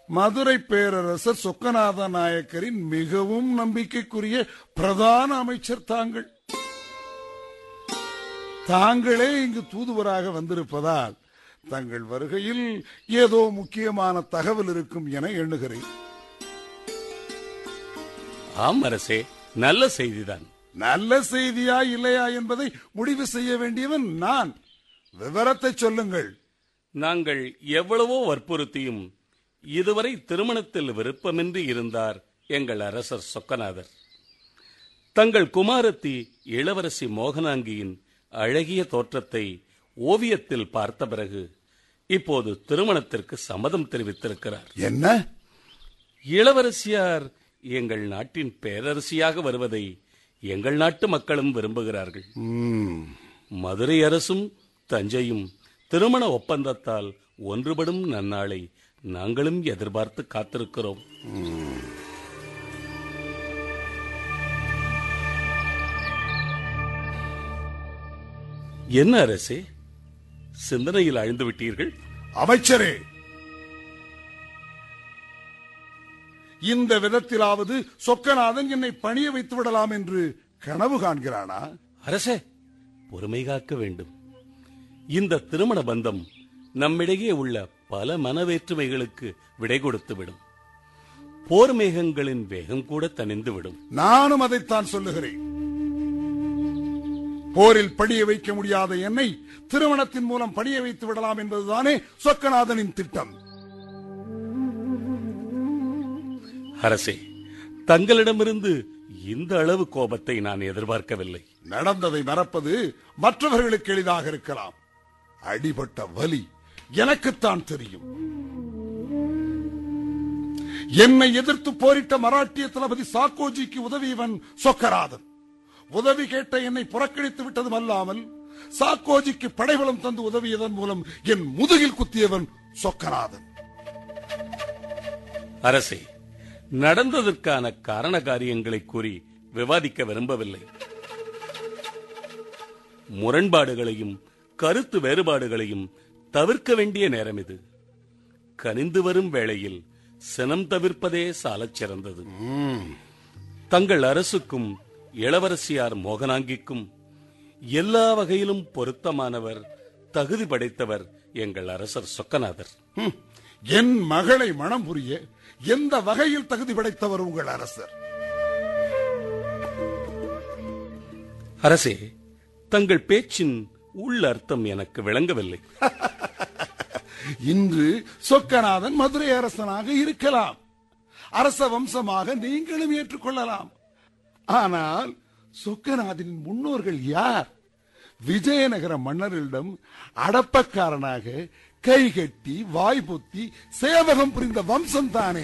மதுரை பேரரசர் சொக்கநாத நாயக்கரின் மிகவும் நம்பிக்கைக்குரிய பிரதான அமைச்சர் தாங்கள் தாங்களே இங்கு தூதுவராக வந்திருப்பதால் தங்கள் வருகையில் ஏதோ முக்கியமான தகவல் இருக்கும் என எண்ணுகிறேன் ஆம் அரசே நல்ல செய்திதான் நல்ல செய்தியா இல்லையா என்பதை முடிவு செய்ய வேண்டியவன் நான் விவரத்தை சொல்லுங்கள் நாங்கள் எவ்வளவோ வற்புறுத்தியும் இதுவரை திருமணத்தில் விருப்பமின்றி இருந்தார் எங்கள் அரசர் சொக்கநாதர் தங்கள் குமாரத்தி இளவரசி மோகனாங்கியின் அழகிய தோற்றத்தை ஓவியத்தில் பார்த்த பிறகு இப்போது திருமணத்திற்கு சம்மதம் தெரிவித்திருக்கிறார் என்ன இளவரசியார் எங்கள் நாட்டின் பேரரசியாக வருவதை எங்கள் நாட்டு மக்களும் விரும்புகிறார்கள் ம், மதுரை அரசும் தஞ்சையும் திருமண ஒப்பந்தத்தால் ஒன்றுபடும் நன்னாளை நாங்களும் எதிர்பார்த்து காத்திருக்கிறோம் என்ன அரசே சிந்தனையில் ஆழ்ந்து விட்டீர்கள் அமைச்சரே இந்த விதத்திலாவது சொக்கநாதன் என்னை பணிய வைத்து விடலாம் என்று கனவு காண்கிறானா அரசே பொறுமை காக்க வேண்டும் இந்த திருமண பந்தம் நம்மிடையே உள்ள பல மனவேற்றுமைகளுக்கு விடை கொடுத்துவிடும் போர் மேகங்களின் வேகம் கூட தணிந்துவிடும் நானும் அதைத்தான் சொல்லுகிறேன் போரில் பணிய வைக்க முடியாத என்னை திருமணத்தின் மூலம் பணிய வைத்து விடலாம் என்பதுதானே சொக்கநாதனின் திட்டம் அரசே தங்களிடமிருந்து இந்த அளவு கோபத்தை நான் எதிர்பார்க்கவில்லை நடந்ததை மறப்பது மற்றவர்களுக்கு எளிதாக இருக்கலாம் அடிபட்ட வலி எனக்குத்தான் தெரியும் என்னை எதிர்த்து போரிட்ட மராட்டிய தளபதி சாக்கோஜிக்கு உதவியவன் சொக்கராதன் உதவி கேட்ட என்னை புறக்கணித்து விட்டதும் அல்லாமல் சாக்கோஜிக்கு படைபலம் தந்து உதவியதன் மூலம் என் முதுகில் குத்தியவன் சொக்கநாதன் அரசே நடந்ததற்கான காரண காரியங்களை கூறி விவாதிக்க விரும்பவில்லை முரண்பாடுகளையும் கருத்து வேறுபாடுகளையும் தவிர்க்க வேண்டிய நேரம் இது கனிந்து வரும் வேளையில் சினம் தவிர்ப்பதே சாலச் சிறந்தது தங்கள் அரசுக்கும் இளவரசியார் மோகனாங்கிக்கும் எல்லா வகையிலும் பொருத்தமானவர் தகுதி படைத்தவர் எங்கள் அரசர் சொக்கநாதர் ஹம், என் மகளை மனம் புரிய எந்த வகையில் தகுதி படைத்தவர் உங்கள் அரசர் அரசே தங்கள் பேச்சின் உள் அர்த்தம் எனக்கு விளங்கவில்லை இன்று சொக்கநாதன் மதுரை அரசனாக இருக்கலாம் அரச வம்சமாக நீங்களும் ஏற்றுக்கொள்ளலாம் ஆனால் சொக்கநாதனின் முன்னோர்கள் யார் விஜயநகர மன்னர்களிடம் அடப்பக்காரனாக கைகட்டி வாய்பொத்தி சேவகம் புரிந்த வம்சம் தானே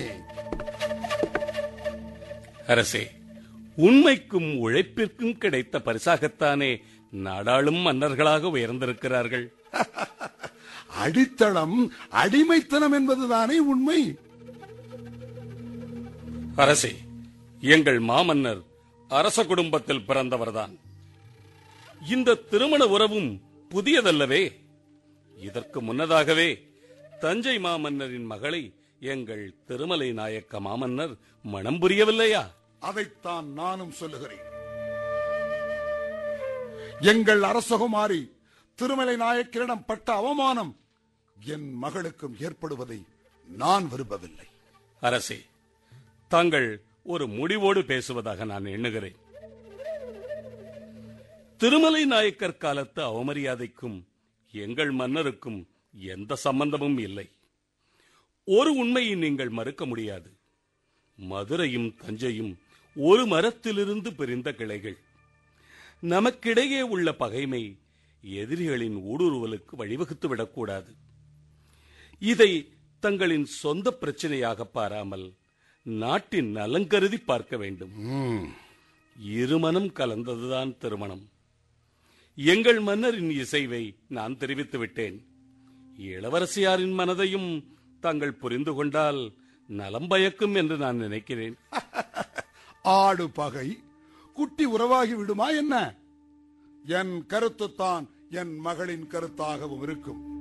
அரசே உண்மைக்கும் உழைப்பிற்கும் கிடைத்த பரிசாகத்தானே நாடாளும் மன்னர்களாக உயர்ந்திருக்கிறார்கள் அடித்தளம் அடிமைத்தனம் என்பதுதானே உண்மை அரசே எங்கள் மாமன்னர் அரச குடும்பத்தில் பிறந்தவர்தான் இந்த திருமண உறவும் புதியதல்லவே இதற்கு முன்னதாகவே தஞ்சை மாமன்னரின் மகளை எங்கள் திருமலை நாயக்க மாமன்னர் மணம் புரியவில்லையா அதைத்தான் நானும் சொல்லுகிறேன் எங்கள் அரசகுமாரி திருமலை நாயக்கரிடம் பட்ட அவமானம் என் மகளுக்கும் ஏற்படுவதை நான் விரும்பவில்லை அரசே தாங்கள் ஒரு முடிவோடு பேசுவதாக நான் எண்ணுகிறேன் திருமலை நாயக்கர் காலத்து அவமரியாதைக்கும் எங்கள் மன்னருக்கும் எந்த சம்பந்தமும் இல்லை ஒரு உண்மையை நீங்கள் மறுக்க முடியாது மதுரையும் தஞ்சையும் ஒரு மரத்திலிருந்து பிரிந்த கிளைகள் நமக்கிடையே உள்ள பகைமை எதிரிகளின் ஊடுருவலுக்கு வழிவகுத்து விடக்கூடாது இதை தங்களின் சொந்த பிரச்சனையாக பாராமல் நாட்டின் நலங்கருதி பார்க்க வேண்டும் இருமனம் கலந்ததுதான் திருமணம் எங்கள் மன்னரின் இசைவை நான் தெரிவித்து விட்டேன் இளவரசியாரின் மனதையும் தாங்கள் புரிந்து கொண்டால் நலம் பயக்கும் என்று நான் நினைக்கிறேன் ஆடு பகை குட்டி உறவாகி விடுமா என்ன என் கருத்துத்தான் என் மகளின் கருத்தாகவும் இருக்கும்